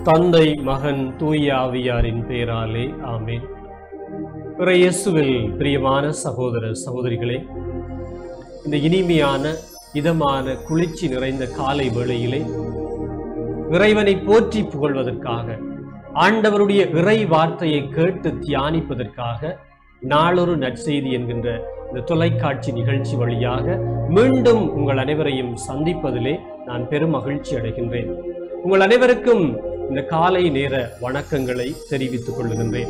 தந்தை மகன் தூய ஆவியாரின் பெயராலே ஆமென் இயேசுவில் பிரியமான சகோதர சகோதரிகளே இந்த இனிமையான இதமான குளிர்ச்சி நிறைந்த காலை வேளையிலே இறைவனை போற்றி புகழ்வதற்காக ஆண்டவருடைய இறை வார்த்தையை கேட்டு தியானிப்பதற்காக நாளொரு நற்செய்தி என்கின்ற இந்த தொலைக்காட்சி நிகழ்ச்சி வழியாக மீண்டும் உங்கள் அனைவரையும் சந்திப்பதிலே நான் பெரும் மகிழ்ச்சி அடைகின்றேன் உங்கள் அனைவருக்கும் இந்த காலை நேர வணக்கங்களை தெரிவித்துக் கொள்ளுகின்றேன்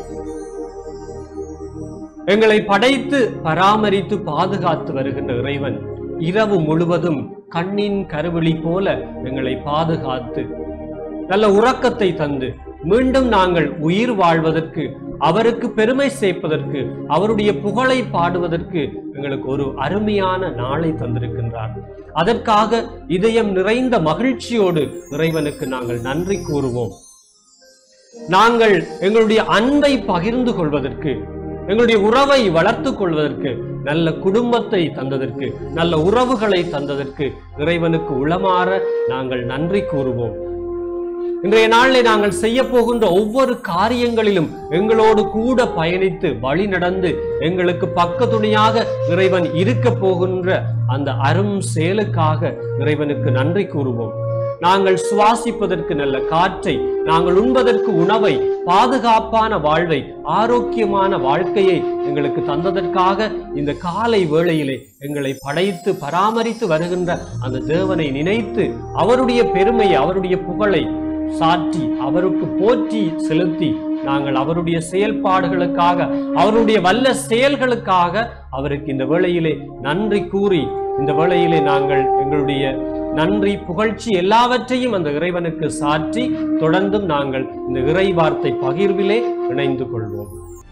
எங்களை படைத்து பராமரித்து பாதுகாத்து வருகின்ற இறைவன் இரவு முழுவதும் கண்ணின் கருவிழி போல எங்களை பாதுகாத்து நல்ல உறக்கத்தை தந்து மீண்டும் நாங்கள் உயிர் வாழ்வதற்கு அவருக்கு பெருமை சேர்ப்பதற்கு அவருடைய புகழை பாடுவதற்கு எங்களுக்கு ஒரு அருமையான நாளை தந்திருக்கின்றார் அதற்காக இதயம் நிறைந்த மகிழ்ச்சியோடு இறைவனுக்கு நாங்கள் நன்றி கூறுவோம் நாங்கள் எங்களுடைய அன்பை பகிர்ந்து கொள்வதற்கு எங்களுடைய உறவை வளர்த்துக் கொள்வதற்கு நல்ல குடும்பத்தை தந்ததற்கு நல்ல உறவுகளை தந்ததற்கு இறைவனுக்கு உளமாற நாங்கள் நன்றி கூறுவோம் இன்றைய நாளில் நாங்கள் செய்ய போகின்ற ஒவ்வொரு காரியங்களிலும் எங்களோடு கூட பயணித்து வழி நடந்து எங்களுக்கு பக்கத்துணையாக இறைவன் இருக்க போகின்ற அந்த அரும் செயலுக்காக இறைவனுக்கு நன்றி கூறுவோம் நாங்கள் சுவாசிப்பதற்கு நல்ல காற்றை நாங்கள் உண்பதற்கு உணவை பாதுகாப்பான வாழ்வை ஆரோக்கியமான வாழ்க்கையை எங்களுக்கு தந்ததற்காக இந்த காலை வேளையிலே எங்களை படைத்து பராமரித்து வருகின்ற அந்த தேவனை நினைத்து அவருடைய பெருமையை அவருடைய புகழை சாற்றி அவருக்கு போற்றி செலுத்தி நாங்கள் அவருடைய செயல்பாடுகளுக்காக அவருடைய வல்ல செயல்களுக்காக அவருக்கு இந்த வேளையிலே நன்றி கூறி இந்த வேளையிலே நாங்கள் எங்களுடைய நன்றி புகழ்ச்சி எல்லாவற்றையும் அந்த இறைவனுக்கு சாற்றி தொடர்ந்தும் நாங்கள் இந்த இறை வார்த்தை பகிர்விலே இணைந்து கொள்வோம்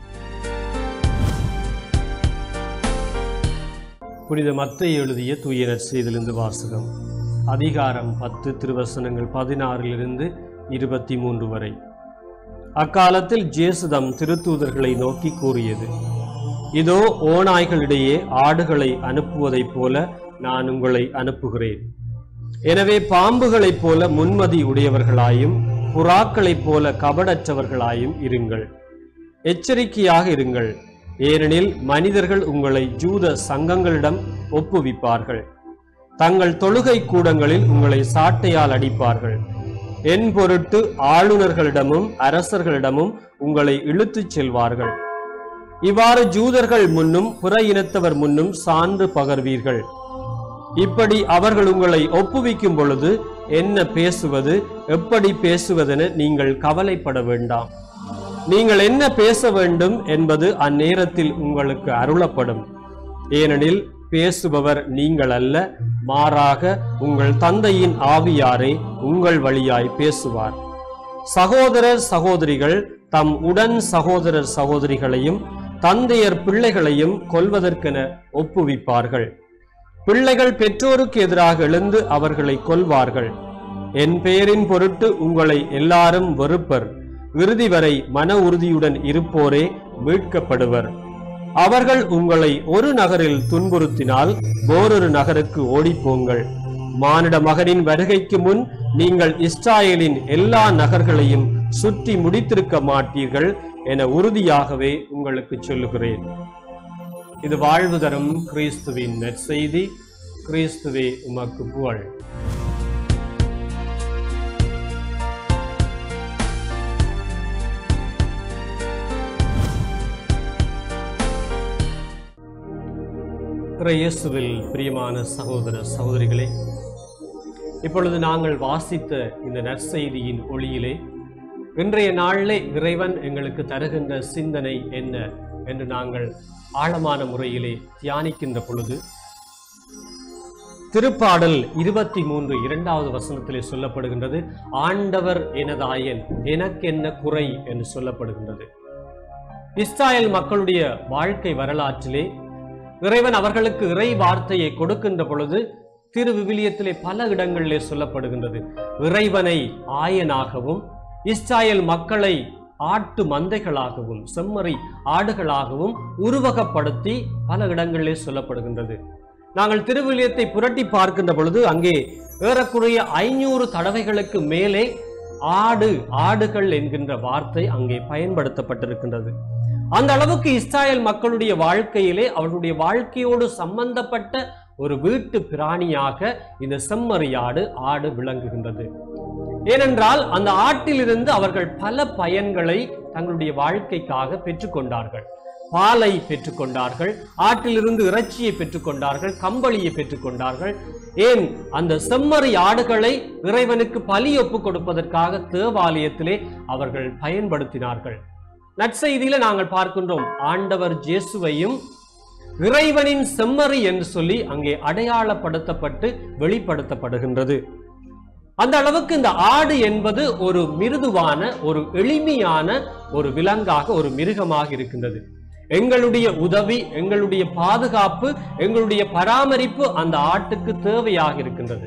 புனித மத்தை எழுதிய தூயனர் செய்திலிருந்து வாசகம் அதிகாரம் பத்து திருவசனங்கள் பதினாறிலிருந்து இருபத்தி மூன்று வரை அக்காலத்தில் ஜேசுதம் திருத்தூதர்களை நோக்கி கூறியது இதோ ஓநாய்களிடையே ஆடுகளை அனுப்புவதைப் போல நான் உங்களை அனுப்புகிறேன் எனவே பாம்புகளைப் போல முன்மதி உடையவர்களாயும் புறாக்களைப் போல கபடற்றவர்களாயும் இருங்கள் எச்சரிக்கையாக இருங்கள் ஏனெனில் மனிதர்கள் உங்களை ஜூத சங்கங்களிடம் ஒப்புவிப்பார்கள் தங்கள் தொழுகை கூடங்களில் உங்களை சாட்டையால் அடிப்பார்கள் என் பொருட்டு ஆளுநர்களிடமும் அரசர்களிடமும் உங்களை இழுத்துச் செல்வார்கள் இவ்வாறு ஜூதர்கள் முன்னும் புற இனத்தவர் முன்னும் சான்று பகர்வீர்கள் இப்படி அவர்கள் உங்களை ஒப்புவிக்கும் பொழுது என்ன பேசுவது எப்படி பேசுவதென நீங்கள் கவலைப்பட வேண்டாம் நீங்கள் என்ன பேச வேண்டும் என்பது அந்நேரத்தில் உங்களுக்கு அருளப்படும் ஏனெனில் பேசுபவர் நீங்கள் அல்ல மாறாக உங்கள் தந்தையின் ஆவியாரே உங்கள் வழியாய் பேசுவார் சகோதரர் சகோதரிகள் தம் உடன் சகோதரர் சகோதரிகளையும் தந்தையர் பிள்ளைகளையும் கொல்வதற்கென ஒப்புவிப்பார்கள் பிள்ளைகள் பெற்றோருக்கு எதிராக எழுந்து அவர்களை கொல்வார்கள் என் பெயரின் பொருட்டு உங்களை எல்லாரும் வெறுப்பர் இறுதி வரை மன உறுதியுடன் இருப்போரே மீட்கப்படுவர் அவர்கள் உங்களை ஒரு நகரில் துன்புறுத்தினால் வேறொரு நகருக்கு ஓடிப்போங்கள் மானிட மகனின் வருகைக்கு முன் நீங்கள் இஸ்ராயேலின் எல்லா நகர்களையும் சுற்றி முடித்திருக்க மாட்டீர்கள் என உறுதியாகவே உங்களுக்கு சொல்லுகிறேன் இது வாழ்வு தரும் கிறிஸ்துவின் நற்செய்தி கிறிஸ்துவே உமக்கு புகழ் இயேசுவில் பிரியமான சகோதர சகோதரிகளே இப்பொழுது நாங்கள் வாசித்த இந்த நற்செய்தியின் ஒளியிலே இன்றைய நாளிலே இறைவன் எங்களுக்கு தருகின்ற சிந்தனை என்ன என்று நாங்கள் ஆழமான முறையிலே தியானிக்கின்ற பொழுது திருப்பாடல் இருபத்தி மூன்று இரண்டாவது வசனத்திலே சொல்லப்படுகின்றது ஆண்டவர் எனதாயன் எனக்கென்ன குறை என்று சொல்லப்படுகின்றது இஸ்ராயல் மக்களுடைய வாழ்க்கை வரலாற்றிலே இறைவன் அவர்களுக்கு இறை வார்த்தையை கொடுக்கின்ற பொழுது திரு விவிலியத்திலே பல இடங்களிலே சொல்லப்படுகின்றது இறைவனை ஆயனாகவும் இஸ்ராயல் மக்களை ஆட்டு மந்தைகளாகவும் செம்மறி ஆடுகளாகவும் உருவகப்படுத்தி பல இடங்களிலே சொல்லப்படுகின்றது நாங்கள் திருவிலியத்தை புரட்டி பார்க்கின்ற பொழுது அங்கே ஏறக்குறைய ஐநூறு தடவைகளுக்கு மேலே ஆடு ஆடுகள் என்கின்ற வார்த்தை அங்கே பயன்படுத்தப்பட்டிருக்கின்றது அந்த அளவுக்கு இஸ்ராயல் மக்களுடைய வாழ்க்கையிலே அவர்களுடைய வாழ்க்கையோடு சம்பந்தப்பட்ட ஒரு வீட்டு பிராணியாக இந்த செம்மறியாடு ஆடு விளங்குகின்றது ஏனென்றால் அந்த ஆட்டிலிருந்து அவர்கள் பல பயன்களை தங்களுடைய வாழ்க்கைக்காக பெற்றுக்கொண்டார்கள் பாலை பெற்றுக்கொண்டார்கள் ஆட்டிலிருந்து இறைச்சியை பெற்றுக்கொண்டார்கள் கம்பளியை பெற்றுக்கொண்டார்கள் ஏன் அந்த செம்மறி ஆடுகளை இறைவனுக்கு பலி ஒப்பு கொடுப்பதற்காக தேவாலயத்திலே அவர்கள் பயன்படுத்தினார்கள் நற்செய்தியில நாங்கள் பார்க்கின்றோம் ஆண்டவர் ஜேசுவையும் இறைவனின் செம்மறி என்று சொல்லி அங்கே அடையாளப்படுத்தப்பட்டு வெளிப்படுத்தப்படுகின்றது அந்த அளவுக்கு இந்த ஆடு என்பது ஒரு மிருதுவான ஒரு எளிமையான ஒரு விலங்காக ஒரு மிருகமாக இருக்கின்றது எங்களுடைய உதவி எங்களுடைய பாதுகாப்பு எங்களுடைய பராமரிப்பு அந்த ஆட்டுக்கு தேவையாக இருக்கின்றது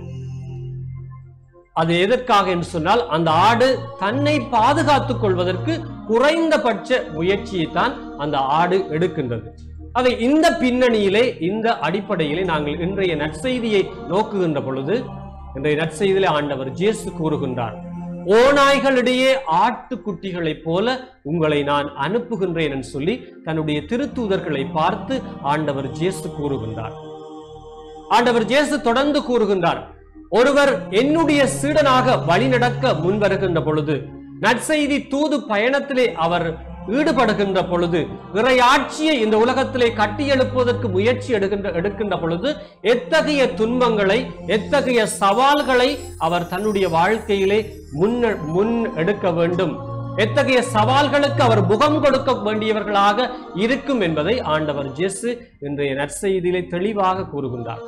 அது எதற்காக என்று சொன்னால் அந்த ஆடு தன்னை பாதுகாத்துக் கொள்வதற்கு குறைந்தபட்ச முயற்சியை தான் அந்த ஆடு எடுக்கின்றது அதை இந்த பின்னணியிலே இந்த அடிப்படையிலே நாங்கள் இன்றைய நற்செய்தியை நோக்குகின்ற பொழுது இன்றைய நற்செய்தியிலே ஆண்டவர் ஜேசு கூறுகின்றார் ஓநாய்களிடையே ஆட்டுக்குட்டிகளைப் போல உங்களை நான் அனுப்புகின்றேன் என்று சொல்லி தன்னுடைய திருத்தூதர்களை பார்த்து ஆண்டவர் ஜேசு கூறுகின்றார் ஆண்டவர் ஜேசு தொடர்ந்து கூறுகின்றார் ஒருவர் என்னுடைய சீடனாக வழிநடக்க முன்வருகின்ற பொழுது நற்செய்தி தூது பயணத்திலே அவர் ஈடுபடுகின்ற பொழுது இறையாட்சியை இந்த உலகத்திலே கட்டியெழுப்புவதற்கு முயற்சி எடுக்கின்ற எடுக்கின்ற பொழுது எத்தகைய துன்பங்களை எத்தகைய சவால்களை அவர் தன்னுடைய வாழ்க்கையிலே முன் முன் எடுக்க வேண்டும் எத்தகைய சவால்களுக்கு அவர் முகம் கொடுக்க வேண்டியவர்களாக இருக்கும் என்பதை ஆண்டவர் ஜெசு இன்றைய நற்செய்தியிலே தெளிவாக கூறுகின்றார்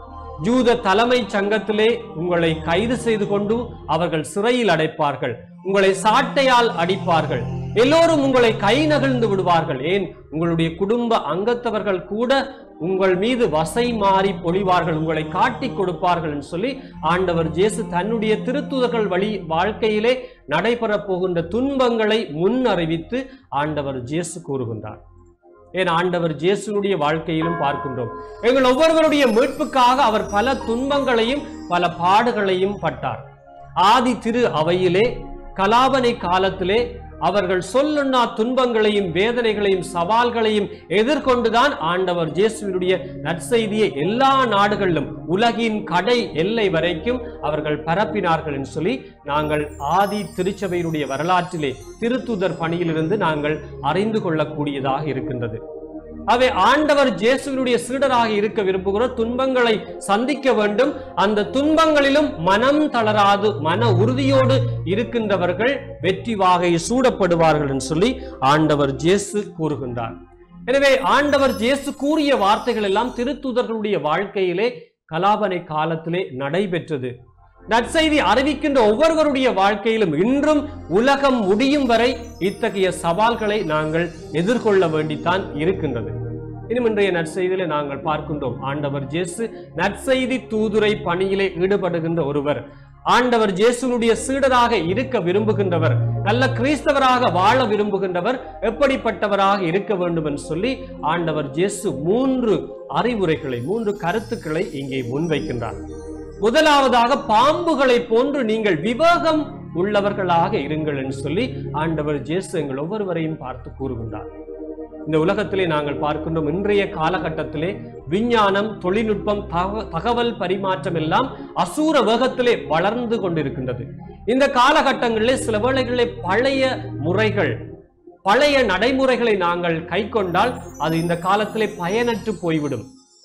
ஜூத தலைமைச் சங்கத்திலே உங்களை கைது செய்து கொண்டு அவர்கள் சிறையில் அடைப்பார்கள் உங்களை சாட்டையால் அடிப்பார்கள் எல்லோரும் உங்களை கை நகர்ந்து விடுவார்கள் ஏன் உங்களுடைய குடும்ப அங்கத்தவர்கள் கூட உங்கள் மீது வசை மாறி பொழிவார்கள் உங்களை காட்டிக் கொடுப்பார்கள் என்று சொல்லி ஆண்டவர் ஜேசு தன்னுடைய திருத்துதர்கள் வழி வாழ்க்கையிலே நடைபெறப் போகின்ற துன்பங்களை முன் அறிவித்து ஆண்டவர் ஜேசு கூறுகின்றார் ஏன் ஆண்டவர் ஜேசுனுடைய வாழ்க்கையிலும் பார்க்கின்றோம் எங்கள் ஒவ்வொருவருடைய மீட்புக்காக அவர் பல துன்பங்களையும் பல பாடுகளையும் பட்டார் ஆதி திரு அவையிலே கலாபனை காலத்திலே அவர்கள் சொல்லுண்ணா துன்பங்களையும் வேதனைகளையும் சவால்களையும் எதிர்கொண்டுதான் ஆண்டவர் ஜேசுவினுடைய நற்செய்தியை எல்லா நாடுகளிலும் உலகின் கடை எல்லை வரைக்கும் அவர்கள் பரப்பினார்கள் என்று சொல்லி நாங்கள் ஆதி திருச்சபையினுடைய வரலாற்றிலே திருத்துதர் பணியிலிருந்து நாங்கள் அறிந்து கொள்ளக்கூடியதாக இருக்கின்றது அவை ஆண்டவர் ஜேசுவினுடைய சீடராக இருக்க விரும்புகிற துன்பங்களை சந்திக்க வேண்டும் அந்த துன்பங்களிலும் மனம் தளராது மன உறுதியோடு இருக்கின்றவர்கள் வெற்றி வாகை சூடப்படுவார்கள் என்று சொல்லி ஆண்டவர் ஜேசு கூறுகின்றார் எனவே ஆண்டவர் ஜேசு கூறிய வார்த்தைகள் எல்லாம் திருத்துதர்களுடைய வாழ்க்கையிலே கலாபனை காலத்திலே நடைபெற்றது நற்செய்தி அறிவிக்கின்ற ஒவ்வொருவருடைய வாழ்க்கையிலும் இன்றும் உலகம் முடியும் வரை இத்தகைய சவால்களை நாங்கள் எதிர்கொள்ள வேண்டித்தான் இருக்கின்றது இன்னும் இன்றைய நற்செய்தியிலே நாங்கள் பார்க்கின்றோம் ஆண்டவர் ஜேசு நற்செய்தி தூதுரை பணியிலே ஈடுபடுகின்ற ஒருவர் ஆண்டவர் ஜேசுனுடைய சீடராக இருக்க விரும்புகின்றவர் நல்ல கிறிஸ்தவராக வாழ விரும்புகின்றவர் எப்படிப்பட்டவராக இருக்க வேண்டும் என்று சொல்லி ஆண்டவர் ஜேசு மூன்று அறிவுரைகளை மூன்று கருத்துக்களை இங்கே முன்வைக்கின்றார் முதலாவதாக பாம்புகளை போன்று நீங்கள் விவேகம் உள்ளவர்களாக இருங்கள் என்று சொல்லி ஆண்டவர் ஜேசு எங்கள் ஒவ்வொருவரையும் பார்த்து கூறுகின்றார் இந்த உலகத்திலே நாங்கள் பார்க்கின்றோம் இன்றைய காலகட்டத்திலே விஞ்ஞானம் தொழில்நுட்பம் தக- தகவல் பரிமாற்றம் எல்லாம் அசூர வேகத்திலே வளர்ந்து கொண்டிருக்கின்றது இந்த காலகட்டங்களிலே சில வேளைகளிலே பழைய முறைகள் பழைய நடைமுறைகளை நாங்கள் கைக்கொண்டால் அது இந்த காலத்திலே பயனற்று போய்விடும்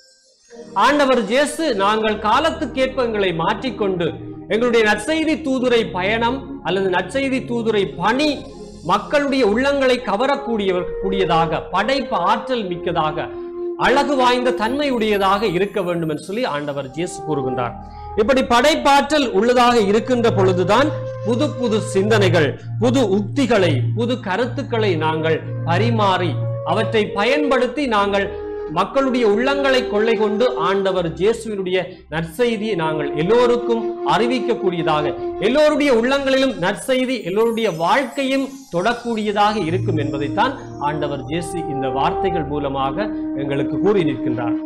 ஆண்டவர் ஜேசு நாங்கள் காலத்துக்கேற்ப எங்களை மாற்றிக்கொண்டு எங்களுடைய நற்செய்தி தூதுரை பயணம் அல்லது நற்செய்தி தூதுரை பணி மக்களுடைய உள்ளங்களை கவரக்கூடியவர் கூடியதாக படைப்பு ஆற்றல் மிக்கதாக அழகு வாய்ந்த தன்மை உடையதாக இருக்க வேண்டும் என்று சொல்லி ஆண்டவர் ஜேசு கூறுகின்றார் இப்படி படைப்பாற்றல் உள்ளதாக இருக்கின்ற பொழுதுதான் புது புது சிந்தனைகள் புது உக்திகளை புது கருத்துக்களை நாங்கள் பரிமாறி அவற்றை பயன்படுத்தி நாங்கள் மக்களுடைய உள்ளங்களை கொள்ளை கொண்டு ஆண்டவர் ஜேசுவினுடைய நற்செய்தியை நாங்கள் எல்லோருக்கும் அறிவிக்கக்கூடியதாக எல்லோருடைய உள்ளங்களிலும் நற்செய்தி எல்லோருடைய வாழ்க்கையும் தொடக்கூடியதாக இருக்கும் என்பதைத்தான் ஆண்டவர் ஜேசு இந்த வார்த்தைகள் மூலமாக எங்களுக்கு கூறி நிற்கின்றார்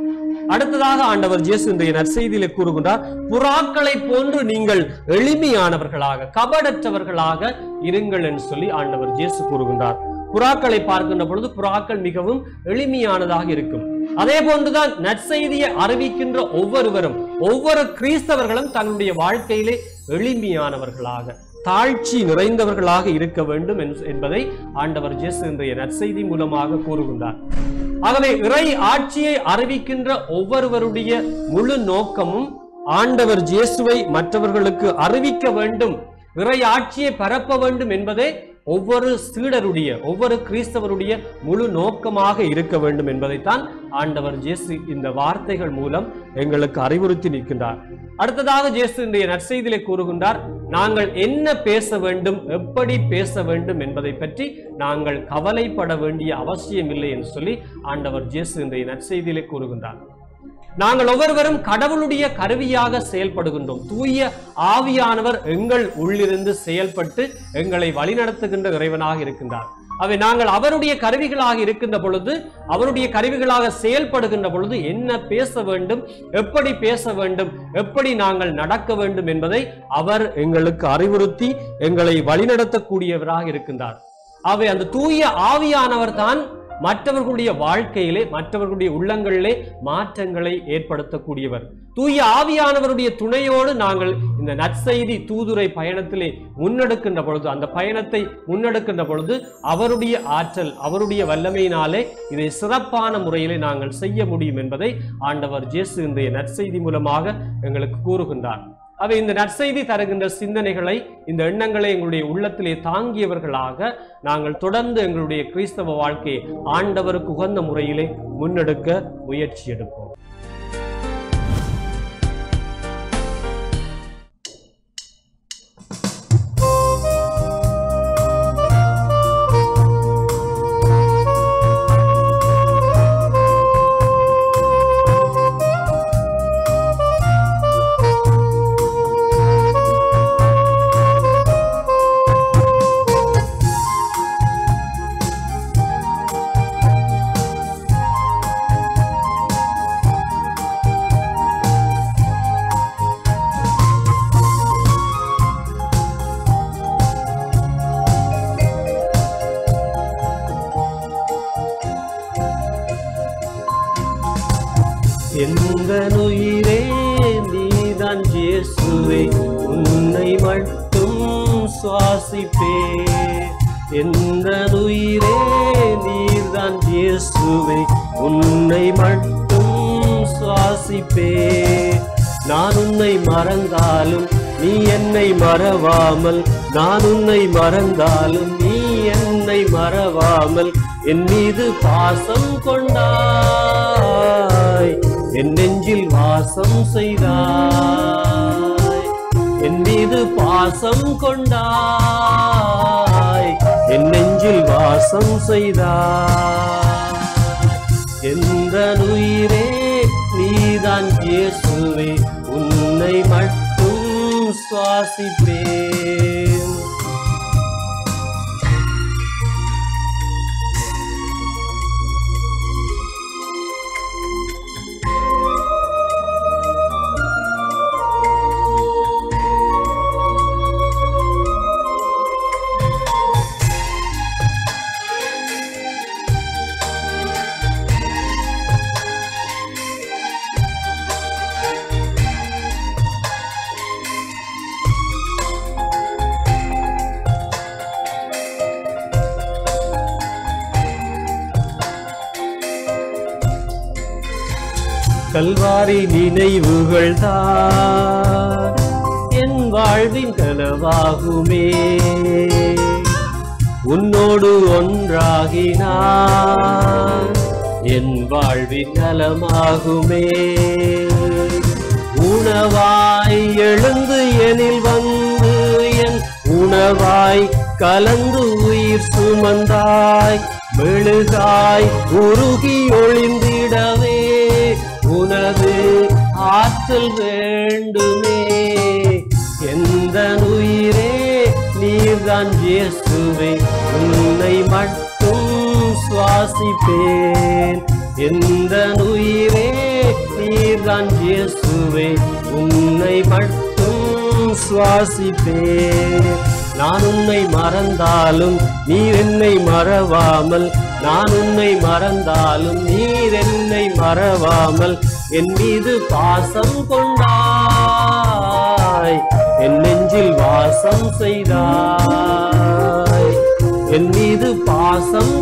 அடுத்ததாக ஆண்டவர் இயேசு இன்றைய நற்செய்தியிலே கூறுகின்றார் புறாக்களை போன்று நீங்கள் எளிமையானவர்களாக கபடற்றவர்களாக இருங்கள் என்று சொல்லி ஆண்டவர் இயேசு கூறுகின்றார் புறாக்களை பார்க்கின்ற பொழுது புறாக்கள் மிகவும் எளிமையானதாக இருக்கும் அதே போன்றுதான் நற்செய்தியை அறிவிக்கின்ற ஒவ்வொருவரும் ஒவ்வொரு கிறிஸ்தவர்களும் தன்னுடைய வாழ்க்கையிலே எளிமையானவர்களாக தாழ்ச்சி நிறைந்தவர்களாக இருக்க வேண்டும் என்று- என்பதை ஆண்டவர் இயேசு இன்றைய நற்செய்தி மூலமாக கூறுகின்றார் ஆகவே இறை ஆட்சியை அறிவிக்கின்ற ஒவ்வொருவருடைய முழு நோக்கமும் ஆண்டவர் இயேசுவை மற்றவர்களுக்கு அறிவிக்க வேண்டும் இறை ஆட்சியை பரப்ப வேண்டும் என்பதே ஒவ்வொரு சீடருடைய ஒவ்வொரு கிறிஸ்தவருடைய முழு நோக்கமாக இருக்க வேண்டும் என்பதைத்தான் ஆண்டவர் இயேசு இந்த வார்த்தைகள் மூலம் எங்களுக்கு அறிவுறுத்தி நிற்கின்றார் அடுத்ததாக இயேசு இன்றைய நற்செய்தியிலே கூறுகின்றார் நாங்கள் என்ன பேச வேண்டும் எப்படி பேச வேண்டும் என்பதை பற்றி நாங்கள் கவலைப்பட வேண்டிய அவசியம் இல்லை என்று சொல்லி ஆண்டவர் இயேசு இன்றைய நற்செய்தியிலே கூறுகின்றார் நாங்கள் ஒவ்வொருவரும் கடவுளுடைய கருவியாக செயல்படுகின்றோம் தூய ஆவியானவர் எங்கள் உள்ளிருந்து செயல்பட்டு எங்களை வழிநடத்துகின்ற இறைவனாக இருக்கின்றார் அவை நாங்கள் அவருடைய கருவிகளாக இருக்கின்ற பொழுது அவருடைய கருவிகளாக செயல்படுகின்ற பொழுது என்ன பேச வேண்டும் எப்படி பேச வேண்டும் எப்படி நாங்கள் நடக்க வேண்டும் என்பதை அவர் எங்களுக்கு அறிவுறுத்தி எங்களை வழிநடத்தக்கூடியவராக இருக்கின்றார் அவை அந்த தூய ஆவியானவர் தான் மற்றவர்களுடைய வாழ்க்கையிலே மற்றவர்களுடைய உள்ளங்களிலே மாற்றங்களை ஏற்படுத்தக்கூடியவர் தூய ஆவியானவருடைய துணையோடு நாங்கள் இந்த நற்செய்தி தூதுரை பயணத்திலே முன்னெடுக்கின்ற பொழுது அந்த பயணத்தை முன்னெடுக்கின்ற பொழுது அவருடைய ஆற்றல் அவருடைய வல்லமையினாலே இதை சிறப்பான முறையிலே நாங்கள் செய்ய முடியும் என்பதை ஆண்டவர் இயேசு இன்றைய நற்செய்தி மூலமாக எங்களுக்கு கூறுகின்றார் அவை இந்த நற்செய்தி தருகின்ற சிந்தனைகளை இந்த எண்ணங்களை எங்களுடைய உள்ளத்திலே தாங்கியவர்களாக நாங்கள் தொடர்ந்து எங்களுடைய கிறிஸ்தவ வாழ்க்கையை ஆண்டவருக்கு உகந்த முறையிலே முன்னெடுக்க முயற்சி எடுப்போம் எந்த உயிரே நீதான் இயேசுவே உன்னை மட்டும் சுவாசிப்பே எந்த உயிரே நீதான் இயேசுவே உன்னை மட்டும் சுவாசிப்பே நான் உன்னை மறந்தாலும் நீ என்னை மறவாமல் நான் உன்னை மறந்தாலும் நீ என்னை மறவாமல் என் மீது பாசம் கொண்டாய் என் நெஞ்சில் வாசம் செய்தாய் என் மீது பாசம் கொண்டாய் என் நெஞ்சில் வாசம் செய்தாய் எந்த உயிரே நீதான் இயேசுவே உன்னை மட்டும் சுவாசிப்பேன் கல்வாரி நினைவுகள் தான் என் வாழ்வின் கனவாகுமே உன்னோடு ஒன்றாகினான் என் வாழ்வின் நலமாகுமே உணவாய் எழுந்து எனில் வந்து என் உணவாய் கலந்து உயிர் சுமந்தாய் மெழுகாய் உருகி ஒளிந்திடவே உனது ஆற்றல் வேண்டுமே எந்த உயிரே நீர்தான் இயேசுவே உன்னை மட்டும் சுவாசிப்பேன் எந்த உயிரே நீர்தான் இயேசுவே உன்னை மட்டும் சுவாசிப்பேன் நான் உன்னை மறந்தாலும் நீர் என்னை மறவாமல் நான் உன்னை மறந்தாலும் நீர் என்னை மறவாமல் என் மீது பாசம் கொண்டாய் என் நெஞ்சில் வாசம் செய்தாய் என் மீது பாசம்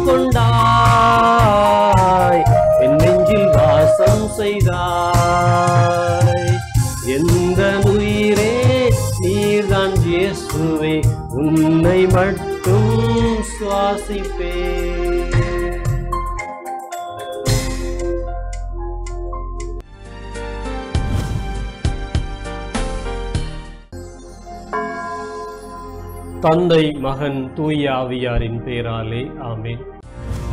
கொண்டாய் என் நெஞ்சில் வாசம் செய்தாய் எந்த உயிரே நீர்தான் இயேசுவே உன்னை மட்டும் சுவாசிப்பேன் தந்தை மகன் தூய ஆவியாரின் பேராலே ஆமென்